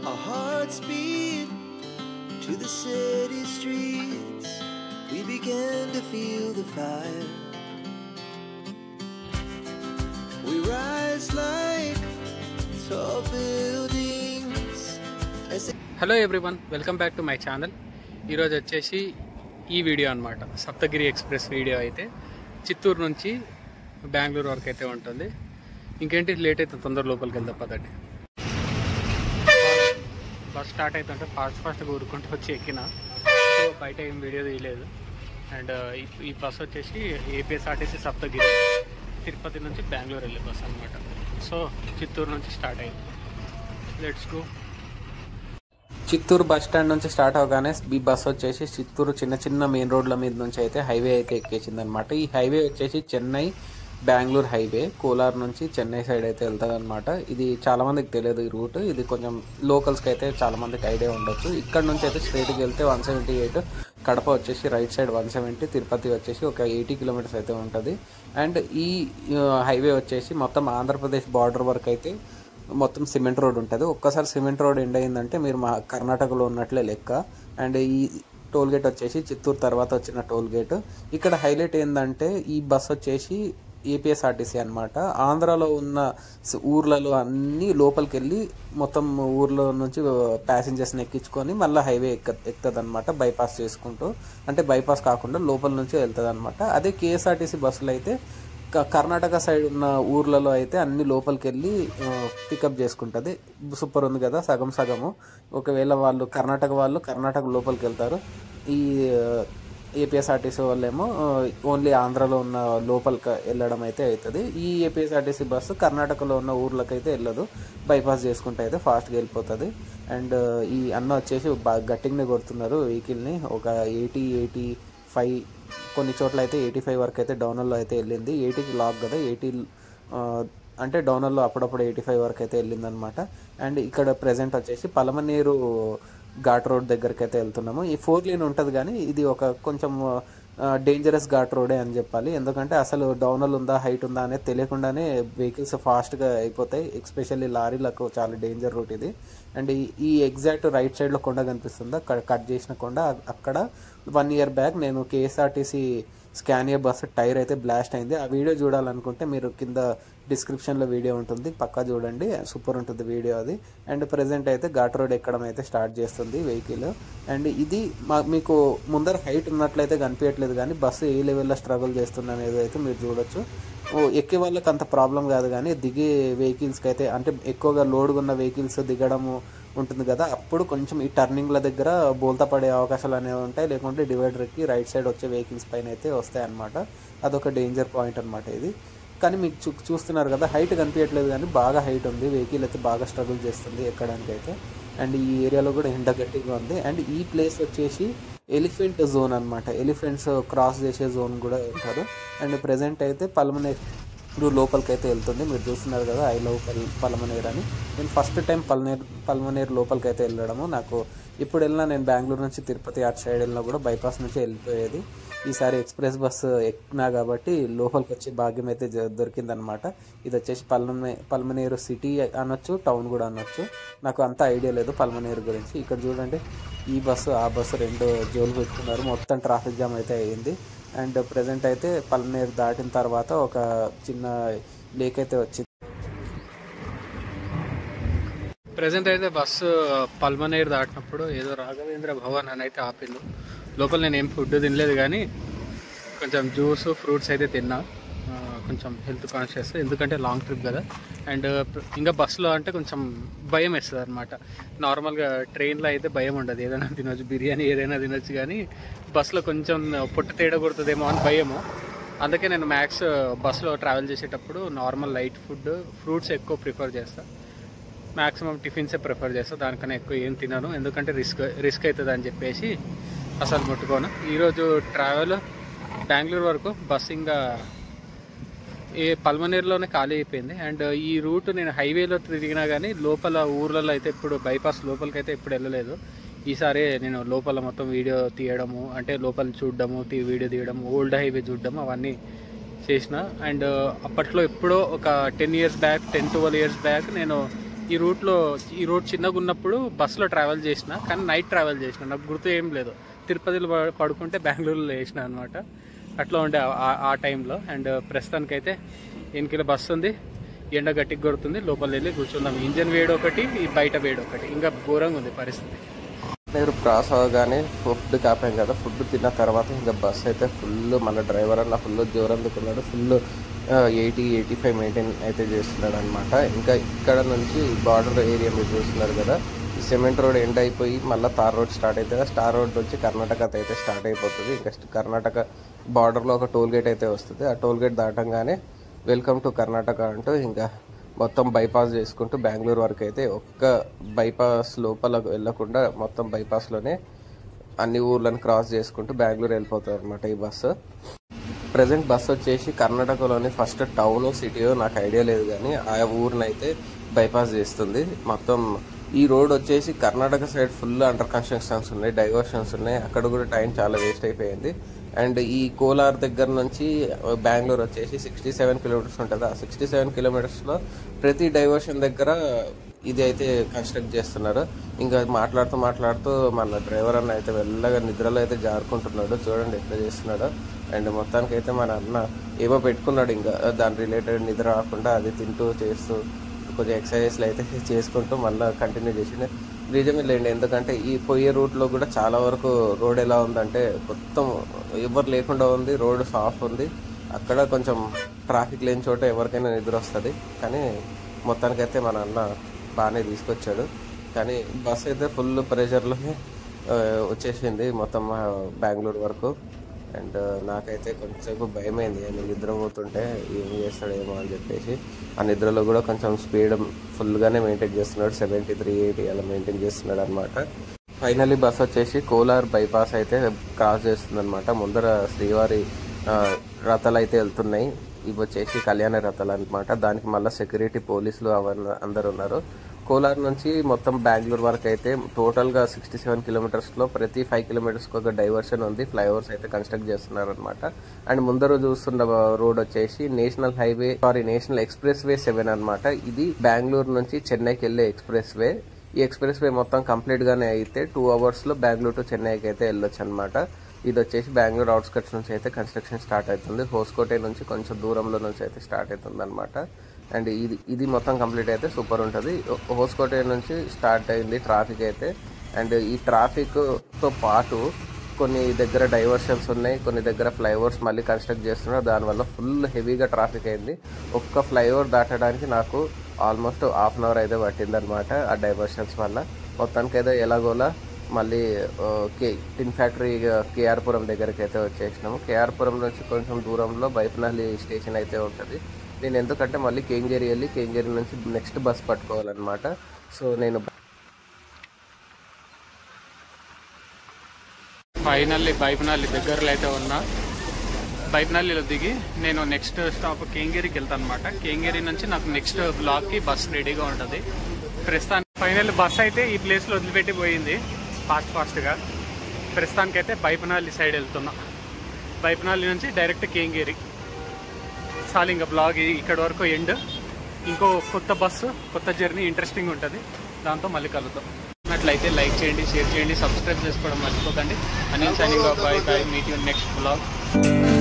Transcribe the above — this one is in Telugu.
Our hearts beat to the city streets. We began to feel the fire. We rise like tall buildings as the hello everyone welcome back to my channel ఈరోజు వచ్చేసి ఈ వీడియో అనమాట సప్తగిరి ఎక్స్ప్రెస్ వీడియో అయితే చిత్తూరు నుంచి బెంగళూరు వరకు అయితే ఉంటుంది ఇంకేంటి లేట్ అయితే తొందర లోపలికి వెళ్దాం పదండి బస్ స్టార్ట్ అవుతుంటే ఫాస్ట్ ఫాస్ట్గా ఊరుకుంటూ వచ్చి ఎక్కిన సో బయట ఏం వీడియో తీయలేదు అండ్ ఈ బస్ వచ్చేసి ఏపీఎస్ఆర్టీసీ సప్తగిరి తిరుపతి నుంచి బెంగళూరు వెళ్ళే బస్ అనమాట సో చిత్తూరు నుంచి స్టార్ట్ అయింది let's go Chittoor bus stand నుంచి స్టార్ట్ అవగానే ఈ బస్ వచ్చేసి చిత్తూరు చిన్న చిన్న మెయిన్ రోడ్ల మీద నుంచి అయితే హైవే అయితే ఎక్కేసింది అనమాట ఈ హైవే వచ్చేసి చెన్నై బెంగళూరు హైవే కోలార్ నుంచి చెన్నై సైడ్ అయితే వెళ్తుంది అనమాట ఇది చాలా మందికి తెలియదు ఈ రూట్ ఇది కొంచెం లోకల్స్కి అయితే చాలా మందికి ఐడియా ఉండొచ్చు ఇక్కడ నుంచి అయితే స్ట్రైట్కి వెళ్తే వన్ సెవెంటీ ఎయిట్ కడప వచ్చేసి right side one seventy Tirupati వచ్చేసి ఒక ఎయిటీ కిలోమీటర్స్ అయితే ఉంటుంది అండ్ ఈ హైవే వచ్చేసి మొత్తం ఆంధ్రప్రదేశ్ బార్డర్ వరకు అయితే మొత్తం సిమెంట్ రోడ్ ఉంటుంది ఒక్కసారి సిమెంట్ రోడ్ ఎండ్ అయిందంటే మీరు మా కర్ణాటకలో ఉన్నట్లే లెక్క అండ్ ఈ టోల్ గేట్ వచ్చేసి చిత్తూరు తర్వాత వచ్చిన టోల్ గేట్ ఇక్కడ హైలైట్ ఏంటంటే ఈ బస్ వచ్చేసి ఏపీఎస్ఆర్టీసీ అనమాట ఆంధ్రాలో ఉన్న స- ఊర్లలో అన్ని లోపలికి వెళ్ళి మొత్తం ఊర్లో నుంచి ప్యాసింజర్స్ని ఎక్కించుకొని మళ్ళీ హైవే ఎక్క ఎక్కుతుంది అనమాట బైపాస్ చేసుకుంటూ అంటే బైపాస్ కాకుండా లోపల నుంచి వెళ్తుంది అనమాట అదే కేఎస్ఆర్టీసీ బస్సులు అయితే క- కర్ణాటక సైడ్ ఉన్న ఊర్లలో అయితే అన్ని లోపలికి వెళ్ళి పికప్ చేసుకుంటుంది సూపర్ ఉంది కదా సగం సగము ఒకవేళ వాళ్ళు కర్ణాటక వాళ్ళు కర్ణాటక లోపలికి వెళ్తారు ఈ ఏపీఎస్ఆర్టీసీ వాళ్ళేమో ఓన్లీ ఆంధ్రాలో ఉన్న లోపలికి వెళ్ళడం అయితే అవుతుంది ఈ ఏపీఎస్ఆర్టీసీ బస్సు కర్ణాటకలో ఉన్న ఊర్లకు అయితే వెళ్ళదు బైపాస్ చేసుకుంటే అయితే ఫాస్ట్గా వెళ్ళిపోతుంది అండ్ ఈ అన్న వచ్చేసి బాగా గట్టిగానే కొడుతున్నారు వెహికల్ని ఒక ఎయిటీ ఎయిటీ ఫైవ్ కొన్ని చోట్ల అయితే ఎయిటీ ఫైవ్ వరకు అయితే డౌనల్లో అయితే వెళ్ళింది ఎయిటీకి లాక్ కదా ఎయిటీ అంటే డౌనల్లో అప్పుడప్పుడు ఎయిటీ ఫైవ్ వరకు అయితే వెళ్ళింది అనమాట అండ్ ఇక్కడ ప్రెసెంట్ వచ్చేసి పలమనేరు ఘాట్ రోడ్ దగ్గరికి అయితే వెళ్తున్నాము ఈ ఫోర్ లేన్ ఉంటుంది కానీ ఇది ఒక కొంచెం డేంజరస్ ఘాట్ రోడే అని చెప్పాలి ఎందుకంటే అసలు డౌనల్ ఉందా హైట్ ఉందా అనేది తెలియకుండానే వెహికల్స్ ఫాస్ట్గా అయిపోతాయి ఎస్పెషల్లీ లారీలకు చాలా డేంజర్ రూట్ ఇది అండ్ ఈ- ఈ ఎగ్జాక్ట్ రైట్ సైడ్లో కొండ కనిపిస్తుందా క- కట్ చేసిన కొండ అ- అక్కడ వన్ ఇయర్ బ్యాక్ నేను కేఎస్ఆర్టీసీ స్కానియా బస్ టైర్ అయితే బ్లాస్ట్ అయింది ఆ వీడియో చూడాలనుకుంటే మీరు కింద డిస్క్రిప్షన్లో వీడియో ఉంటుంది పక్కా చూడండి సూపర్ ఉంటుంది వీడియో అది అండ్ ప్రజెంట్ అయితే ఘాట్ రోడ్ ఎక్కడం అయితే స్టార్ట్ చేస్తుంది వెహికల్ అండ్ ఇది మా మీకు ముందర హైట్ ఉన్నట్లయితే కనిపించట్లేదు కానీ బస్సు ఏ లెవెల్లో స్ట్రగుల్ చేస్తుంది అనేది అయితే మీరు చూడొచ్చు ఓ ఎక్కే వాళ్ళకి అంత ప్రాబ్లం కాదు కానీ దిగే వెహికల్స్కి అయితే అంటే ఎక్కువగా లోడ్ ఉన్న వెహికల్స్ దిగడము ఉంటుంది కదా అప్పుడు కొంచెం ఈ టర్నింగ్ల దగ్గర బోల్తా పడే అవకాశాలు అనేవి ఉంటాయి లేకుంటే డివైడర్కి రైట్ సైడ్ వచ్చే వెహికల్స్ పైన అయితే వస్తాయి అన్నమాట అదొక డేంజర్ పాయింట్ అనమాట ఇది కానీ మీకు చూ చూస్తున్నారు కదా హైట్ కనిపించట్లేదు కానీ బాగా హైట్ ఉంది వెహికల్ అయితే బాగా స్ట్రగుల్ చేస్తుంది ఎక్కడానికి అయితే అండ్ ఈ ఏరియాలో కూడా ఎండ గట్టిగా ఉంది అండ్ ఈ ప్లేస్ వచ్చేసి ఎలిఫెంట్ జోన్ అన్నమాట ఎలిఫెంట్స్ క్రాస్ చేసే జోన్ కూడా ఉంటారు అండ్ ప్రెసెంట్ అయితే పల్మనేర్ లోపలికి అయితే వెళ్తుంది మీరు చూస్తున్నారు కదా ఐ లవ్ పల్ పల్మనేర్ అని నేను ఫస్ట్ టైం పల్మనేర్ పల్మనేర్ లోపలికి అయితే వెళ్ళడము నాకు ఇప్పుడు వెళ్ళినా నేను బెంగళూరు నుంచి తిరుపతి అటు సైడ్ వెళ్ళినా కూడా బైపాస్ నుంచి వెళ్ళిపోయేది ఈసారి ఎక్స్ప్రెస్ బస్సు ఎక్కినా కాబట్టి లోపలికి వచ్చే భాగ్యం అయితే జ- దొరికిందనమాట ఇది వచ్చేసి పల్మనే పల్మనేరు సిటీ అనొచ్చు టౌన్ కూడా అనొచ్చు నాకు అంత ఐడియా లేదు పల్మనేరు గురించి ఇక్కడ చూడండి ఈ బస్సు ఆ బస్సు రెండు జోలు పెట్టుకున్నారు మొత్తం ట్రాఫిక్ జామ్ అయితే అయ్యింది అండ్ ప్రజెంట్ అయితే పల్మనేరు దాటిన తర్వాత ఒక చిన్న లేక్ అయితే వచ్చింది ప్రజెంట్ అయితే బస్సు పల్మనేరు దాటినప్పుడు ఏదో రాఘవేంద్ర భవన్ అని అయితే ఆపిండు లోపల నేను ఏం ఫుడ్ తినలేదు కానీ కొంచెం జ్యూస్ ఫ్రూట్స్ అయితే తిన్నా ఆ, కొంచెం హెల్త్ కాన్షియస్ ఎందుకంటే లాంగ్ ట్రిప్ కదా అండ్ ఇంకా బస్సులో అంటే కొంచెం భయం వేస్తుంది అనమాట నార్మల్గా ట్రైన్లో అయితే భయం ఉండదు ఏదైనా తినొచ్చు బిర్యానీ ఏదైనా తినొచ్చు కానీ బస్సులో కొంచెం పొట్ట తేడా కొడుతుందేమో అని భయము అందుకే నేను మ్యాక్స్ బస్సులో ట్రావెల్ చేసేటప్పుడు నార్మల్ లైట్ ఫుడ్ ఫ్రూట్స్ ఎక్కువ ప్రిఫర్ చేస్తాను మ్యాక్సిమం టిఫిన్సే ప్రిఫర్ చేస్తాను దానికన్నా ఎక్కువ ఏం తినను ఎందుకంటే రిస్క్ రిస్క్ అవుతుంది అని చెప్పేసి అసలు ముట్టుకోను ఈరోజు ట్రావెల్ బెంగళూరు వరకు బస్ ఇంకా ఏ పల్మనేరులోనే ఖాళీ అయిపోయింది అండ్ ఈ రూట్ నేను హైవేలో తిరిగినా కానీ లోపల ఊర్లలో అయితే ఇప్పుడు బైపాస్ లోపలికి అయితే ఎప్పుడు వెళ్ళలేదు ఈసారి నేను లోపల మొత్తం వీడియో తీయడము అంటే లోపల చూడడము తీ వీడియో తీయడము ఓల్డ్ హైవే చూడడము అవన్నీ చేసిన అండ్ అప్పట్లో ఎప్పుడో ఒక ten years back ten twelve years back నేను ఈ రూట్లో ఈ రూట్ చిన్నగా ఉన్నప్పుడు బస్సులో ట్రావెల్ చేసిన కానీ నైట్ ట్రావెల్ చేసిన నాకు గుర్తు ఏం లేదు తిరుపతిలో ప- పడుకుంటే బెంగళూరులో వేసిన అనమాట అట్లా ఉండే ఆ- ఆ టైంలో అండ్ ప్రస్తుతానికైతే ఎనికిల బస్సు ఉంది ఎండ గట్టికి కొడుతుంది లోపల వెళ్ళి కూర్చుందాం ఇంజన్ వేడి ఒకటి ఈ బయట వేడి ఒకటి ఇంకా ఘోరంగా ఉంది పరిస్థితి మీరు క్రాస్ అవ్వగానే ఫుడ్ కాపాం కదా ఫుడ్ తిన్న తర్వాత ఇంకా బస్ అయితే ఫుల్ మన డ్రైవర్ అన్న ఫుల్ జోరు అందుకున్నాడు full eighty eighty five maintain అయితే చేస్తున్నాడు అనమాట ఇంకా ఇక్కడ నుంచి బార్డర్ ఏరియా మీరు చూస్తున్నారు కదా ఈ సిమెంట్ రోడ్ ఎండ్ అయిపోయి మళ్ళీ తార్ రోడ్ స్టార్ట్ అవుతుంది ఆ స్టార్ రోడ్ నుంచి కర్ణాటక అయితే స్టార్ట్ అయిపోతుంది ఇంకా కర్ణాటక బార్డర్లో ఒక టోల్ గేట్ అయితే వస్తుంది ఆ టోల్ గేట్ దాటంగానే వెల్కమ్ టు కర్ణాటక అంటూ ఇంకా మొత్తం బైపాస్ చేసుకుంటూ బెంగళూరు వరకు అయితే ఒక్క బైపాస్ లోపల వెళ్ళకుండా మొత్తం బైపాస్లోనే అన్ని ఊర్లను క్రాస్ చేసుకుంటూ బెంగళూరు వెళ్ళిపోతుంది అనమాట ఈ బస్సు ప్రజెంట్ బస్ వచ్చేసి కర్ణాటకలోని ఫస్ట్ టౌన్ సిటీయో నాకు ఐడియా లేదు కానీ ఆ ఊరిని అయితే బైపాస్ చేస్తుంది మొత్తం ఈ రోడ్ వచ్చేసి Karnataka side full under constructions ఉన్నాయి డైవర్షన్స్ ఉన్నాయి అక్కడ కూడా టైం చాలా వేస్ట్ అయిపోయింది అండ్ ఈ కోలార్ దగ్గర నుంచి బెంగళూరు వచ్చేసి సిక్స్టీ సెవెన్ కిలోమీటర్స్ ఉంటుంది ఆ సిక్స్టీ సెవెన్ కిలోమీటర్స్లో ప్రతి డైవర్షన్ దగ్గర ఇది అయితే కన్స్ట్రక్ట్ చేస్తున్నారు ఇంకా మాట్లాడుతూ మాట్లాడుతూ మన డ్రైవర్ అన్న అయితే వెళ్ళగా నిద్రలో అయితే జారుకుంటున్నాడు చూడండి ఎట్లా చేస్తున్నాడు అండ్ మొత్తానికి అయితే మన అన్న ఏమో పెట్టుకున్నాడు ఇంకా దాని రిలేటెడ్ నిద్ర రాకుండా అది తింటూ చేస్తూ కొంచెం ఎక్సర్సైజ్లు అయితే చేసుకుంటూ మళ్ళీ కంటిన్యూ చేసిండే నిజమే లేండి ఎందుకంటే ఈ పోయే రూట్లో కూడా చాలా వరకు రోడ్ ఎలా ఉందంటే మొత్తం ఎవరు లేకుండా ఉంది రోడ్ సాఫ్ ఉంది అక్కడ కొంచెం ట్రాఫిక్ లేని చోట ఎవరికైనా నిద్ర వస్తుంది కానీ మొత్తానికైతే మన అన్న బాగానే తీసుకొచ్చాడు కానీ బస్ అయితే ఫుల్ ప్రెషర్లోనే వచ్చేసింది మొత్తం ఆ, బెంగళూరు వరకు అండ్ నాకైతే కొంచెంసేపు భయమైంది ఆయన నిద్రపోతుంటే ఏం చేస్తాడేమో అని చెప్పేసి ఆ నిద్రలో కూడా కొంచెం స్పీడ్ ఫుల్గానే మెయింటైన్ చేస్తున్నాడు సెవెంటీ త్రీ ఎయిటీ అలా మెయింటైన్ చేస్తున్నాడు అనమాట ఫైనల్లీ బస్ వచ్చేసి కోలార్ బైపాస్ అయితే క్రాస్ చేస్తుంది అనమాట ముందర శ్రీవారి ఆ, రథాలు అయితే వెళ్తున్నాయి ఇవి వచ్చేసి కళ్యాణ రథాలు అనమాట దానికి మళ్ళీ సెక్యూరిటీ పోలీసులు అవన్నీ అందరు ఉన్నారు కోలార్ నుంచి మొత్తం బెంగళూరు వరకు అయితే టోటల్గా సిక్స్టీ సెవెన్ కిలోమీటర్స్లో ప్రతి ఫైవ్ కిలోమీటర్స్కి ఒక డైవర్షన్ ఉంది ఫ్లైఓవర్స్ అయితే కన్స్ట్రక్ట్ చేస్తున్నారు అనమాట అండ్ ముందర చూస్తున్న రోడ్ వచ్చేసి national highway sorry national expressway seven అనమాట ఇది బెంగళూరు నుంచి చెన్నైకి వెళ్ళే ఎక్స్ప్రెస్ వే ఈ ఎక్స్ప్రెస్ వే మొత్తం కంప్లీట్ గానే అయితే టూ అవర్స్ లో బెంగళూరు టు చెన్నైకి అయితే వెళ్ళొచ్చు అనమాట ఇది వచ్చేసి బెంగళూరు అవుట్స్కట్స్ నుంచి అయితే కన్స్ట్రక్షన్ స్టార్ట్ అవుతుంది హోస్కోటే నుంచి కొంచెం దూరంలో నుంచి అయితే స్టార్ట్ అవుతుంది అనమాట అండ్ ఇది ఇది మొత్తం కంప్లీట్ అయితే సూపర్ ఉంటుంది హోస్కోటే నుంచి స్టార్ట్ అయింది ట్రాఫిక్ అయితే అండ్ ఈ ట్రాఫిక్ తో పాటు కొన్ని దగ్గర డైవర్షన్స్ ఉన్నాయి కొన్ని దగ్గర ఫ్లైఓవర్స్ మళ్ళీ కన్స్ట్రక్ట్ చేస్తున్నారు దానివల్ల ఫుల్ హెవీగా ట్రాఫిక్ అయింది ఒక్క ఫ్లైఓవర్ దాటడానికి నాకు ఆల్మోస్ట్ హాఫ్ అన్ అవర్ అయితే పట్టిందనమాట ఆ డైవర్షన్స్ వల్ల మొత్తానికి అయితే ఎలాగోలా మళ్ళీ ఆ, కే టిన్ ఫ్యాక్టరీ కేఆర్పురం దగ్గరికి అయితే వచ్చేసినాము కేఆర్పురం నుంచి కొంచెం దూరంలో బైపనహల్లి స్టేషన్ అయితే ఉంటుంది నేను ఎందుకంటే మళ్ళీ కేంగేరి వెళ్ళి కేంగేరి నుంచి నెక్స్ట్ బస్ పట్టుకోవాలన్నమాట సో నేను ఫైనల్లీ బైపనల్లి దగ్గరలో అయితే ఉన్నా బైపనల్లిలో దిగి నేను నెక్స్ట్ స్టాప్ కేంగేరికి వెళ్తాను అనమాట కేంగేరి నుంచి నాకు నెక్స్ట్ బ్లాక్కి బస్ రెడీగా ఉంటుంది ప్రస్తుతానికి ఫైనల్ బస్ అయితే ఈ ప్లేస్లో వదిలిపెట్టి పోయింది ఫాస్ట్ ఫాస్ట్గా ప్రస్తుతానికి అయితే బైపనల్లి సైడ్ వెళ్తున్నా బైపనల్లి నుంచి డైరెక్ట్ కేంగేరి చాలు ఇంకా బ్లాగ్ ఇక్కడ వరకు ఎండ్ ఇంకో కొత్త బస్సు కొత్త జర్నీ ఇంట్రెస్టింగ్ ఉంటుంది దాంతో మళ్ళీ కలుద్దాం అట్లయితే లైక్ చేయండి షేర్ చేయండి సబ్స్క్రైబ్ చేసుకోవడం మర్చిపోకండి Anil signing bye bye meet you next blog